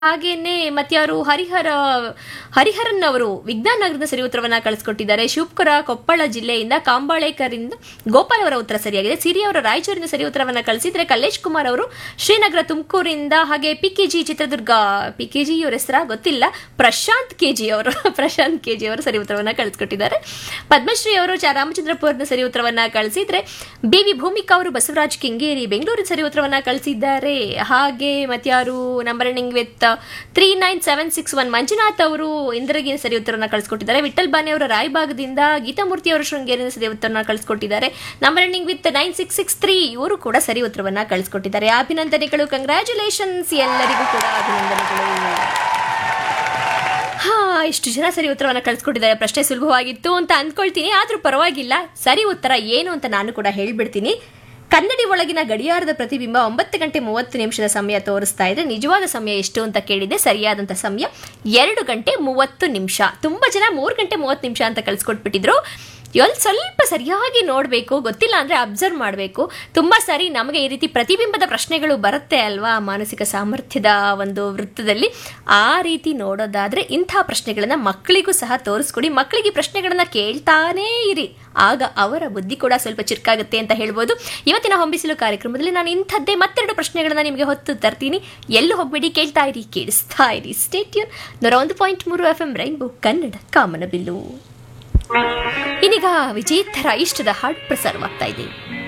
ಹಾಗೇನೆ ಮತ್ತೆ ಯಾರು ಹರಿಹರ ಹರಿಹರನ್ ಅವರು ವಿಜ್ಞಾನ ನಗರದ ಸರಿ ಉತ್ತರವನ್ನ ಕಳಿಸ್ಕೊಟ್ಟಿದ್ದಾರೆ ಶಿವಪುರ ಕೊಪ್ಪಳ ಜಿಲ್ಲೆಯಿಂದ ಕಾಂಬಾಳೇಕರಿಂದ ಗೋಪಾಲ್ ಅವರ ಉತ್ತರ ಸರಿಯಾಗಿದೆ ಸಿರಿ ಅವರ ರಾಯಚೂರಿನ ಸರಿ ಉತ್ತರವನ್ನ ಕಳಿಸಿದ್ರೆ ಕಲ್ಲೇಶ್ ಕುಮಾರ್ ಅವರು ಶ್ರೀನಗರ ತುಮಕೂರಿಂದ ಹಾಗೆ ಪಿಕೆಜಿ ಚಿತ್ರದುರ್ಗ ಪಿಕೆಜಿ ಇವರ ಹೆಸರ ಗೊತ್ತಿಲ್ಲ ಪ್ರಶಾಂತ್ ಕೆಜಿ ಅವರು ಪ್ರಶಾಂತ್ ಕೆಜಿ ಅವರು ಸರಿ ಉತ್ತರವನ್ನ ಕಳಿಸ್ಕೊಟ್ಟಿದ್ದಾರೆ ಪದ್ಮಶ್ರೀ ಅವರು ಚ ರಾಮಚಂದ್ರಪುರದ ಸರಿ ಉತ್ತರವನ್ನ ಕಳಿಸಿದ್ರೆ ಬಿ ವಿ ಭೂಮಿಕಾ ಅವರು ಬಸವರಾಜ್ ಕೆಂಗೇರಿ ಬೆಂಗಳೂರಿನ ಸರಿ ಉತ್ತರವನ್ನ ಕಳಿಸಿದ್ದಾರೆ ಹಾಗೆ ಮತ್ಯಾರು number ending with three nine seven six one Manjunath ಅವರು ಇಂದ್ರಗಿನ ಸರಿ ಉತ್ತರವನ್ನ ಕಳಿಸ್ಕೊಟ್ಟಿದ್ದಾರೆ ವಿಠಲ್ ಬಾನೆ ಅವರ ರಾಯಭಾಗದಿಂದ ಗೀತಾಮೂರ್ತಿ ಅವರು ಶೃಂಗೇರಿನ ಸರಿ ಉತ್ತರವನ್ನ ಕಳಿಸ್ಕೊಟ್ಟಿದ್ದಾರೆ number ending with nine six six three ಇವರು ಕೂಡ ಸರಿ ಉತ್ತರವನ್ನ ಕಳಿಸ್ಕೊಟ್ಟಿದ್ದಾರೆ ಅಭಿನಂದನೆಗಳು ಕಂಗ್ರ್ಯಾಚುಲೇಷನ್ಸ್ ಎಲ್ಲರಿಗೂ ಕೂಡ ಅಭಿನಂದನೆಗಳು ಹಾ ಇಷ್ಟು ಜನ ಸರಿ ಉತ್ತರವನ್ನ ಕಳಿಸ್ಕೊಟ್ಟಿದ್ದಾರೆ ಪ್ರಶ್ನೆ ಸುಲಭವಾಗಿತ್ತು ಅಂತ ಅಂದ್ಕೊಳ್ತೀನಿ ಆದ್ರೂ ಪರವಾಗಿಲ್ಲ ಸರಿ ಉತ್ತರ ಏನು ಅಂತ ನಾನು ಕೂಡ ಹೇಳ್ಬಿಡ್ತೀನಿ ಕನ್ನಡಿ ಒಳಗಿನ ಗಡಿಯಾರದ ಪ್ರತಿಬಿಂಬ ಒಂಬತ್ತು ಗಂಟೆ ಮೂವತ್ತು ನಿಮಿಷದ ಸಮಯ ತೋರಿಸ್ತಾ ಇದೆ ನಿಜವಾದ ಸಮಯ ಎಷ್ಟು ಅಂತ ಕೇಳಿದೆ ಸರಿಯಾದಂಥ ಸಮಯ ಎರಡು ಗಂಟೆ ಮೂವತ್ತು ನಿಮಿಷ ತುಂಬ ಜನ ಮೂರು ಗಂಟೆ ಮೂವತ್ತು ನಿಮಿಷ ಅಂತ ಕಳಿಸ್ಕೊಟ್ಬಿಟ್ಟಿದ್ರು ಎಲ್ಲಿ ಸ್ವಲ್ಪ ಸರಿಯಾಗಿ ನೋಡಬೇಕು ಗೊತ್ತಿಲ್ಲ ಅಂದರೆ ಅಬ್ಸರ್ವ್ ಮಾಡಬೇಕು ತುಂಬ ಸಾರಿ ನಮಗೆ ಈ ರೀತಿ ಪ್ರತಿಬಿಂಬದ ಪ್ರಶ್ನೆಗಳು ಬರುತ್ತೆ ಅಲ್ವಾ ಮಾನಸಿಕ ಸಾಮರ್ಥ್ಯದ ಒಂದು ವೃತ್ತದಲ್ಲಿ ಆ ರೀತಿ ನೋಡೋದಾದರೆ ಇಂಥ ಪ್ರಶ್ನೆಗಳನ್ನು ಮಕ್ಕಳಿಗೂ ಸಹ ತೋರಿಸ್ಕೊಡಿ ಮಕ್ಕಳಿಗೆ ಈ ಪ್ರಶ್ನೆಗಳನ್ನು ಕೇಳ್ತಾನೇ ಇರಿ ಆಗ ಅವರ ಬುದ್ಧಿ ಕೂಡ ಸ್ವಲ್ಪ ಚಿರ್ಕಾಗುತ್ತೆ ಅಂತ ಹೇಳ್ಬೋದು ಇವತ್ತಿನ ಹೊಂಬಿಸಿಲು ಕಾರ್ಯಕ್ರಮದಲ್ಲಿ ನಾನು ಇಂಥದ್ದೇ ಮತ್ತೆರಡು ಪ್ರಶ್ನೆಗಳನ್ನ ನಿಮಗೆ ಹೊತ್ತು ತರ್ತೀನಿ ಎಲ್ಲೂ ಹೋಗ್ಬೇಡಿ ಕೇಳ್ತಾ ಇರಿ ಕೇಳಿಸ್ತಾ ಇರಿ ಸ್ಟೇಟ್ಯೂನ್ ನೂರ ಒಂದು ಪಾಯಿಂಟ್ ಮೂರು ಎಫ್ ಎಂ ರೈನ್ಬೋ ಕನ್ನಡ ಕಾಮನಬಿಲ್ಲು ಇನ್ನೀಗ ವಿಜೇತರ ಇಷ್ಟದ ಹಾಡು ಪ್ರಸಾರವಾಗ್ತಾ ಇದೆ